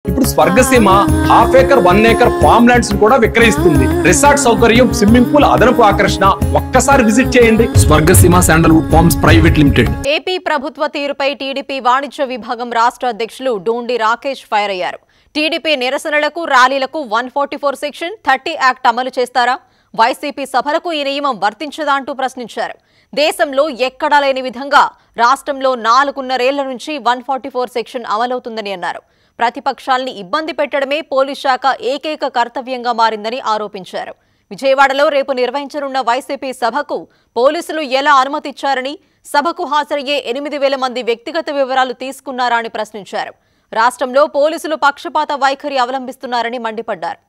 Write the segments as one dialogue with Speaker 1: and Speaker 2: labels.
Speaker 1: ఇప్పుడు Swargaseema half acre one acre farm lands కూడా విక్రయిస్తుంది రిసార్ట్ సౌకర్యం స్విమ్మింగ్ పూల్ అదనపు ఆకర్షణ ఒక్కసారి విజిట్ చేయండి Swargaseema sandalwood farms private limited
Speaker 2: AP ప్రభుత్వ తీరుపై టీడీపీ వాణిజ్య విభాగం రాష్ట్ర అధ్యక్షులు డోండి రాకేష్ ఫైర్ అయ్యారు టీడీపీ నిరసనలకు ర్యాలీలకు one forty four section thirty act అమలు చేస్తారా వైసీపీ సభలకు ఈ నియమం వర్తించదా అంటూ ప్రశ్నించారు దేశంలో ఎక్కడా లేని విధంగా రాష్ట్రంలో నాలుగున్నరేళ్ల నుంచి వన్ ఫార్టీ ఫోర్ సెక్షన్ అమలవుతుందని అన్నారు ప్రతిపక్షాల్ని ఇబ్బంది పెట్టడమే పోలీస్ శాఖ ఏకైక కర్తవ్యంగా మారిందని ఆరోపించారు విజయవాడలో రేపు నిర్వహించనున్న వైసీపీ సభకు పోలీసులు ఎలా అనుమతిచ్చారని సభకు హాజరయ్యే ఎనిమిది వేల మంది వ్యక్తిగత వివరాలు తీసుకున్నారా అని ప్రశ్నించారు రాష్ట్రంలో పోలీసులు పక్షపాత వైఖరి అవలంబిస్తున్నారని మండిపడ్డారు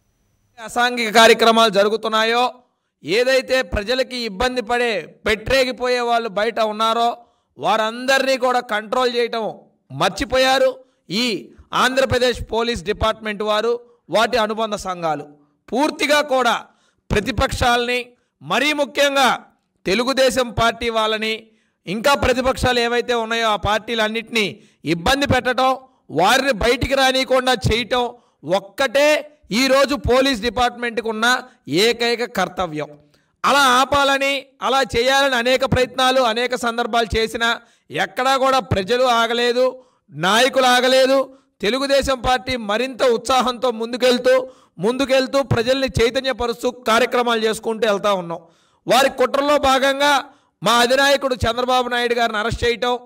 Speaker 3: అసాంఘిక కార్యక్రమాలు జరుగుతున్నాయో ఏదైతే ప్రజలకి ఇబ్బంది పడే పెట్టరేగిపోయే వాళ్ళు బయట ఉన్నారో వారందరినీ కూడా కంట్రోల్ చేయటం మర్చిపోయారు ఈ ఆంధ్రప్రదేశ్ పోలీస్ డిపార్ట్మెంట్ వారు వాటి అనుబంధ సంఘాలు పూర్తిగా కూడా ప్రతిపక్షాలని మరీ ముఖ్యంగా తెలుగుదేశం పార్టీ వాళ్ళని ఇంకా ప్రతిపక్షాలు ఏవైతే ఉన్నాయో ఆ పార్టీలన్నింటినీ ఇబ్బంది పెట్టడం వారిని బయటికి రానియకుండా చేయటం ఒక్కటే ఈరోజు పోలీస్ డిపార్ట్మెంట్కి ఉన్న ఏకైక కర్తవ్యం అలా ఆపాలని అలా చేయాలని అనేక ప్రయత్నాలు అనేక సందర్భాలు చేసినా ఎక్కడా కూడా ప్రజలు ఆగలేదు నాయకులు ఆగలేదు తెలుగుదేశం పార్టీ మరింత ఉత్సాహంతో ముందుకెళ్తూ ముందుకెళ్తూ ప్రజల్ని చైతన్యపరుస్తూ కార్యక్రమాలు చేసుకుంటూ వెళ్తూ ఉన్నాం వారి కుట్రలో భాగంగా మా అధినాయకుడు చంద్రబాబు నాయుడు గారిని అరెస్ట్ చేయటం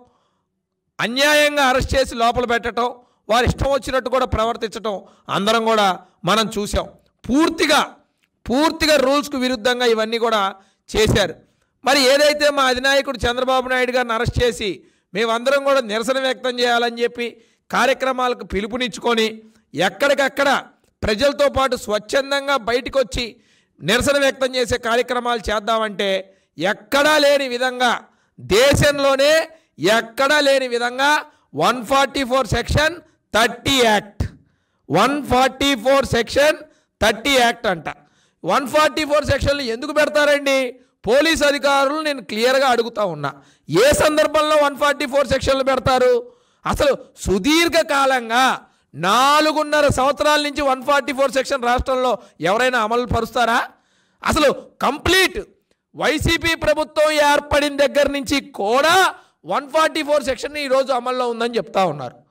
Speaker 3: అన్యాయంగా అరెస్ట్ చేసి లోపల పెట్టడం వారి ఇష్టం వచ్చినట్టు కూడా ప్రవర్తించటం అందరం కూడా మనం చూసాం పూర్తిగా పూర్తిగా రూల్స్కు విరుద్ధంగా ఇవన్నీ కూడా చేశారు మరి ఏదైతే మా అధినాయకుడు చంద్రబాబు నాయుడు గారిని అరెస్ట్ చేసి మేమందరం కూడా నిరసన వ్యక్తం చేయాలని చెప్పి కార్యక్రమాలకు పిలుపునిచ్చుకొని ఎక్కడికక్కడ ప్రజలతో పాటు స్వచ్ఛందంగా బయటకు వచ్చి నిరసన వ్యక్తం చేసే కార్యక్రమాలు చేద్దామంటే ఎక్కడా లేని విధంగా దేశంలోనే ఎక్కడా లేని విధంగా one forty four section thirty act one forty four section thirty act అంట వన్ ఫార్టీ ఫోర్ సెక్షన్లు ఎందుకు పెడతారండి పోలీస్ అధికారులు నేను క్లియర్గా అడుగుతా ఉన్నా ఏ సందర్భంలో వన్ ఫార్టీ ఫోర్ సెక్షన్లు పెడతారు అసలు సుదీర్ఘకాలంగా నాలుగున్నర సంవత్సరాల నుంచి వన్ ఫార్టీ ఫోర్ సెక్షన్ రాష్ట్రంలో ఎవరైనా అమలు పరుస్తారా అసలు కంప్లీట్ వైసీపీ ప్రభుత్వం ఏర్పడిన దగ్గర నుంచి కూడా వన్ ఫార్టీ ఫోర్ సెక్షన్ ఈరోజు అమల్లో ఉందని చెప్తా ఉన్నారు